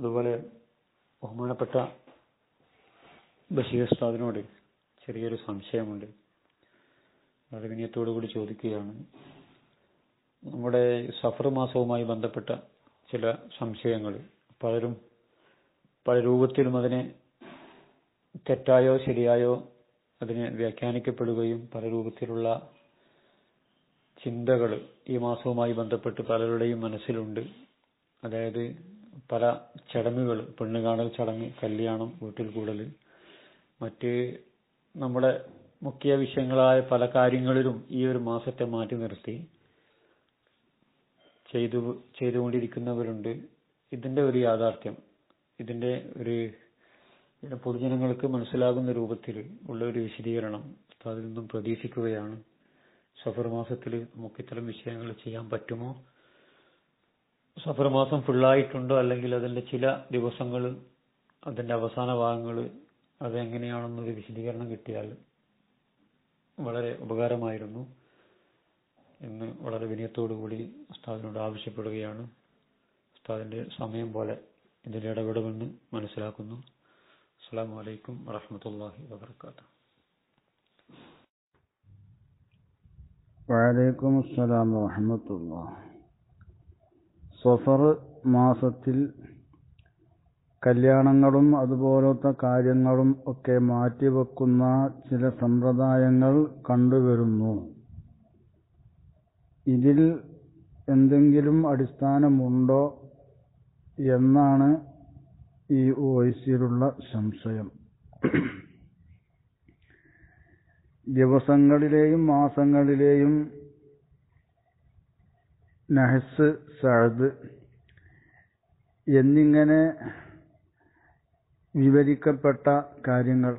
അതുപോലെ ബഹുമാനപ്പെട്ട ബഷീർ ഉസ്താദിനോട് ചെറിയൊരു സംശയമുണ്ട് വളരെ വിനയത്തോടു കൂടി ചോദിക്കുകയാണ് നമ്മുടെ സഫർ മാസവുമായി ബന്ധപ്പെട്ട ചില സംശയങ്ങൾ പലരും പല രൂപത്തിലും അതിനെ തെറ്റായോ ശരിയായോ അതിനെ വ്യാഖ്യാനിക്കപ്പെടുകയും പല രൂപത്തിലുള്ള ചിന്തകൾ ഈ മാസവുമായി ബന്ധപ്പെട്ട് പലരുടെയും മനസ്സിലുണ്ട് അതായത് പല ചടങ്ങുകൾ പെണ്ണ് കാണൽ ചടങ്ങ് കല്യാണം വീട്ടിൽ കൂടൽ മറ്റ് നമ്മുടെ മുഖ്യ വിഷയങ്ങളായ പല കാര്യങ്ങളിലും ഈ ഒരു മാസത്തെ മാറ്റി നിർത്തി ചെയ്തു ചെയ്തുകൊണ്ടിരിക്കുന്നവരുണ്ട് ഇതിന്റെ ഒരു യാഥാർത്ഥ്യം ഇതിന്റെ ഒരു പൊതുജനങ്ങൾക്ക് മനസ്സിലാകുന്ന രൂപത്തിൽ ഉള്ള ഒരു വിശദീകരണം അതിൽ നിന്നും പ്രതീക്ഷിക്കുകയാണ് സഫർ മാസത്തിൽ നമുക്ക് ഇത്തരം വിഷയങ്ങൾ ചെയ്യാൻ പറ്റുമോ സഫർ മാസം ഫുള്ളായിട്ടുണ്ടോ അല്ലെങ്കിൽ അതിന്റെ ചില ദിവസങ്ങൾ അതിന്റെ അവസാന ഭാഗങ്ങൾ അതെങ്ങനെയാണെന്നൊരു വിശദീകരണം കിട്ടിയാൽ വളരെ ഉപകാരമായിരുന്നു എന്ന് വളരെ വിനയത്തോടു കൂടി ഉസ്താദിനോട് ആവശ്യപ്പെടുകയാണ് ഉസ്താദിന്റെ സമയം പോലെ ഇതിൽ ഇടപെടുമെന്ന് മനസ്സിലാക്കുന്നു അസ്സാം വലൈക്കും വറഹമത്തല്ലാഹി വബർക്കാത്തു വലൈക്കും അസ്സലാം വറഹമത്തുള്ള സഫർ മാസത്തിൽ കല്യാണങ്ങളും അതുപോലത്തെ കാര്യങ്ങളും ഒക്കെ മാറ്റിവെക്കുന്ന ചില സമ്പ്രദായങ്ങൾ കണ്ടുവരുന്നു ഇതിൽ എന്തെങ്കിലും അടിസ്ഥാനമുണ്ടോ എന്നാണ് ഈ വോയിസിലുള്ള സംശയം ദിവസങ്ങളിലെയും മാസങ്ങളിലെയും നഹസ് സഅദ് എന്നിങ്ങനെ വിവരിക്കപ്പെട്ട കാര്യങ്ങൾ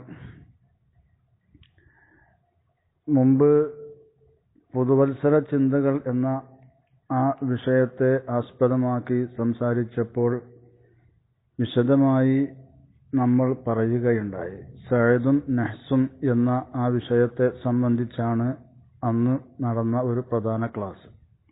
മുമ്പ് പുതുവത്സര ചിന്തകൾ എന്ന ആ വിഷയത്തെ ആസ്പദമാക്കി സംസാരിച്ചപ്പോൾ വിശദമായി നമ്മൾ പറയുകയുണ്ടായി സഴദും നഹ്സും എന്ന ആ വിഷയത്തെ സംബന്ധിച്ചാണ് അന്ന് നടന്ന ഒരു പ്രധാന ക്ലാസ്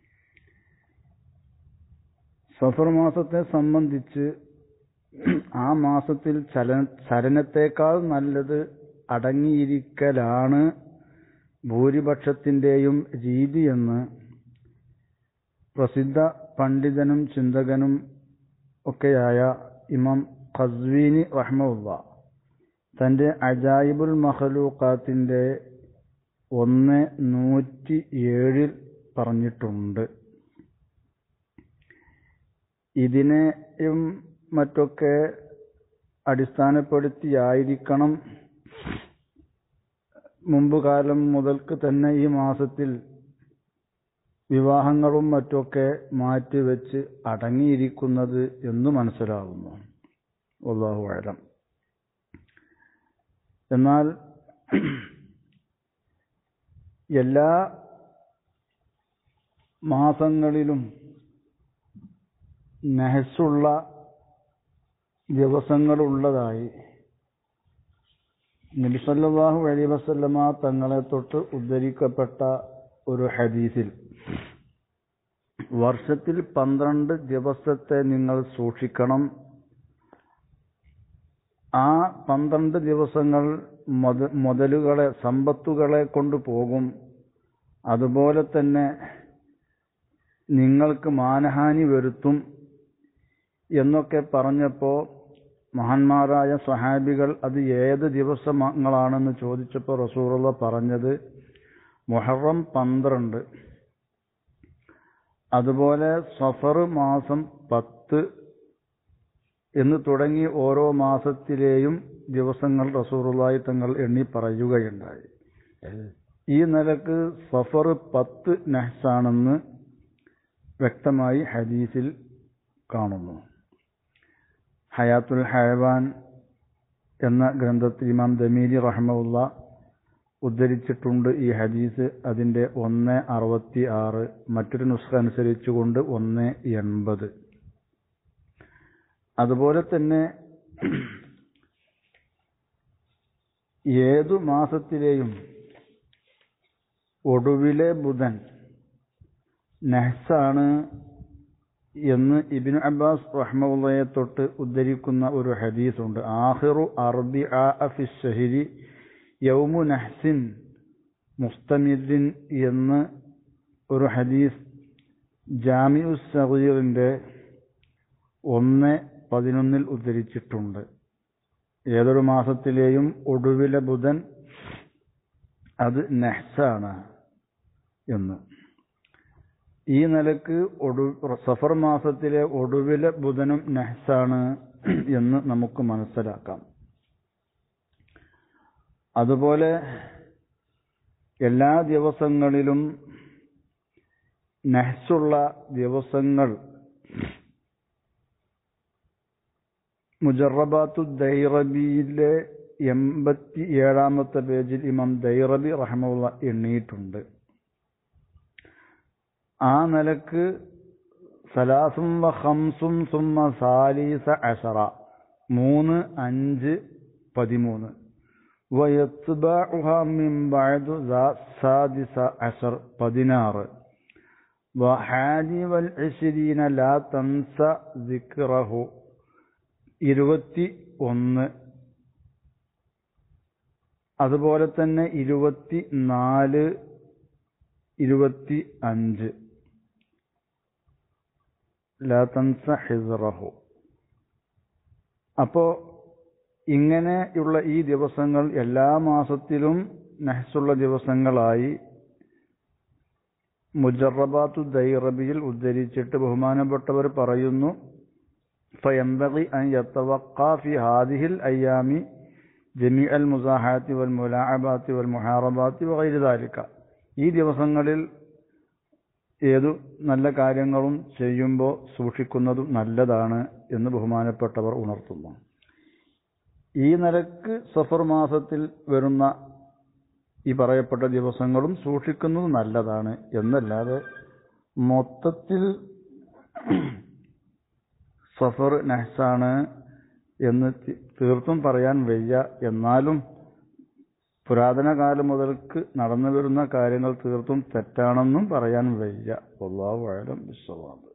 സഫർ മാസത്തെ സംബന്ധിച്ച് ആ മാസത്തിൽ ചല ചലനത്തേക്കാൾ നല്ലത് അടങ്ങിയിരിക്കലാണ് ഭൂരിപക്ഷത്തിന്റെയും രീതിയെന്ന് പ്രസിദ്ധ പണ്ഡിതനും ചിന്തകനും ഒക്കെയായ ഇമാം ഖസ്വീനി റഹ്മുള്ള തന്റെ അജായിബുൽ മഹലൂക്കാത്തിന്റെ ഒന്ന് നൂറ്റി ഏഴിൽ പറഞ്ഞിട്ടുണ്ട് ഇതിനെയും മറ്റൊക്കെ അടിസ്ഥാനപ്പെടുത്തിയായിരിക്കണം മുമ്പ് കാലം മുതൽക്ക് തന്നെ ഈ മാസത്തിൽ വിവാഹങ്ങളും മറ്റൊക്കെ മാറ്റിവെച്ച് അടങ്ങിയിരിക്കുന്നത് എന്ന് മനസ്സിലാകുന്നു അള്ളാഹു ആഴം എന്നാൽ എല്ലാ മാസങ്ങളിലും നെഹസുള്ള ദിവസങ്ങളുള്ളതായി നബിസല്ലാഹു അലൈ വസല്ലമ തങ്ങളെ തൊട്ട് ഉദ്ധരിക്കപ്പെട്ട ഒരു ഹദീസിൽ വർഷത്തിൽ പന്ത്രണ്ട് ദിവസത്തെ നിങ്ങൾ സൂക്ഷിക്കണം ആ പന്ത്രണ്ട് ദിവസങ്ങൾ മുത മുതലുകളെ സമ്പത്തുകളെ കൊണ്ടുപോകും അതുപോലെ തന്നെ നിങ്ങൾക്ക് മാനഹാനി വരുത്തും എന്നൊക്കെ പറഞ്ഞപ്പോൾ മഹാന്മാരായ സ്വഹാബികൾ അത് ഏത് ദിവസങ്ങളാണെന്ന് ചോദിച്ചപ്പോൾ റസൂറുള്ള പറഞ്ഞത് മുഹറം പന്ത്രണ്ട് അതുപോലെ സഫർ മാസം പത്ത് എന്ന് തുടങ്ങി ഓരോ മാസത്തിലെയും ദിവസങ്ങൾ റസൂറുള്ളായി തങ്ങൾ എണ്ണി പറയുകയുണ്ടായി ഈ നിലക്ക് സഫർ പത്ത് നഹ്സാണെന്ന് വ്യക്തമായി ഹദീസിൽ കാണുന്നു ഹയാത്തുൽ ഹയവാൻ എന്ന ഗ്രന്ഥത്തിൽ ഇമാം ദമീലി റഹ്മുള്ള ഉദ്ധരിച്ചിട്ടുണ്ട് ഈ ഹദീസ് അതിന്റെ ഒന്ന് അറുപത്തി ആറ് മറ്റൊരു നുസ്ഖ അനുസരിച്ചുകൊണ്ട് ഒന്ന് എൺപത് അതുപോലെ തന്നെ ഏതു മാസത്തിലെയും ഒടുവിലെ ബുധൻ നെഹ്സാണ് എന്ന് ഇബിൻ അബ്ബാസ് റഹ്മുള്ളയെ തൊട്ട് ഉദ്ധരിക്കുന്ന ഒരു ഹദീസുണ്ട് ആഹിറു അർബി ഫി ഷഹിരി യൗമു നഹ്സിൻ മുസ്തമിദിൻ എന്ന് ഒരു ഹദീസ് ജാമിഉ സഗീറിന്റെ ഒന്ന് പതിനൊന്നിൽ ഉദ്ധരിച്ചിട്ടുണ്ട് ഏതൊരു മാസത്തിലെയും ഒടുവിലെ ബുധൻ അത് നെഹ്സാണ് എന്ന് ഈ നിലക്ക് ഒടു സഫർ മാസത്തിലെ ഒടുവിലെ ബുധനും നെഹ്സാണ് എന്ന് നമുക്ക് മനസ്സിലാക്കാം അതുപോലെ എല്ലാ ദിവസങ്ങളിലും നെഹ്സുള്ള ദിവസങ്ങൾ മുജറബാത്തു ദൈറബിയിലെ എൺപത്തി ഏഴാമത്തെ പേജിൽ ഇമാം ദൈറബി റഹമുള്ള എണ്ണിയിട്ടുണ്ട് ആ നിലക്ക് സലാസും വ ഹംസും സുമ്മ സാലീസ അഷറ മൂന്ന് അഞ്ച് പതിമൂന്ന് ويتبعها من بعد ذا السادس عشر പതിനാറ് وحادي والعشرين لا تنسى ذكره ഇരുപത്തി ഒന്ന് അതുപോലെ തന്നെ ഇരുപത്തി നാല് ഇരുപത്തി അഞ്ച് ലാതൻസ ഹിസ്റഹു അപ്പോ ഇങ്ങനെയുള്ള ഈ ദിവസങ്ങൾ എല്ലാ മാസത്തിലും നഹ്സുള്ള ദിവസങ്ങളായി മുജറബാത്തു ദൈറബിയിൽ ഉദ്ധരിച്ചിട്ട് ബഹുമാനപ്പെട്ടവർ പറയുന്നു فينبغي أن يتوقع في هذه الأيام جميع المزاحات والملاعبات والمحاربات وغير ذلك ഈ ദിവസങ്ങളിൽ ഏതു നല്ല കാര്യങ്ങളും ചെയ്യുമ്പോൾ സൂക്ഷിക്കുന്നതും നല്ലതാണ് എന്ന് ബഹുമാനപ്പെട്ടവർ ഉണർത്തുന്നു ഈ നിലക്ക് സഫർ മാസത്തിൽ വരുന്ന ഈ പറയപ്പെട്ട ദിവസങ്ങളും സൂക്ഷിക്കുന്നത് നല്ലതാണ് എന്നല്ലാതെ മൊത്തത്തിൽ സഫർ നഹ്സാണ് എന്ന് തീർത്തും പറയാൻ വയ്യ എന്നാലും പുരാതന കാലം മുതൽക്ക് നടന്നു വരുന്ന കാര്യങ്ങൾ തീർത്തും തെറ്റാണെന്നും പറയാൻ വയ്യ അള്ളാഹു ആയാലും വിശ്വാസം